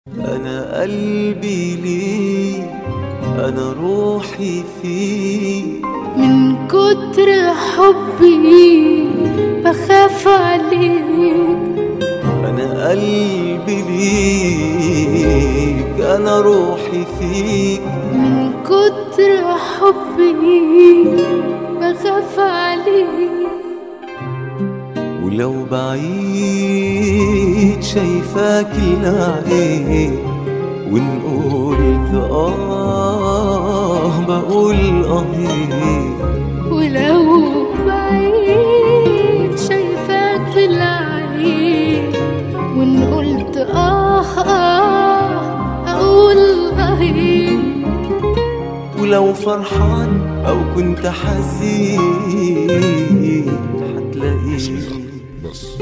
أنا قلبي ليك أنا روحي فيك من كتر حبي بخاف عليك أنا قلبي ليك أنا روحي فيك من كتر حبي بخاف عليك ولو بعيد شايفاك العين وإن قلت آه بقول آه ولو بعيد شايفاك في العين وان قلت آه آه أقول أهين ولو فرحان أو كنت حزين هتلاقيني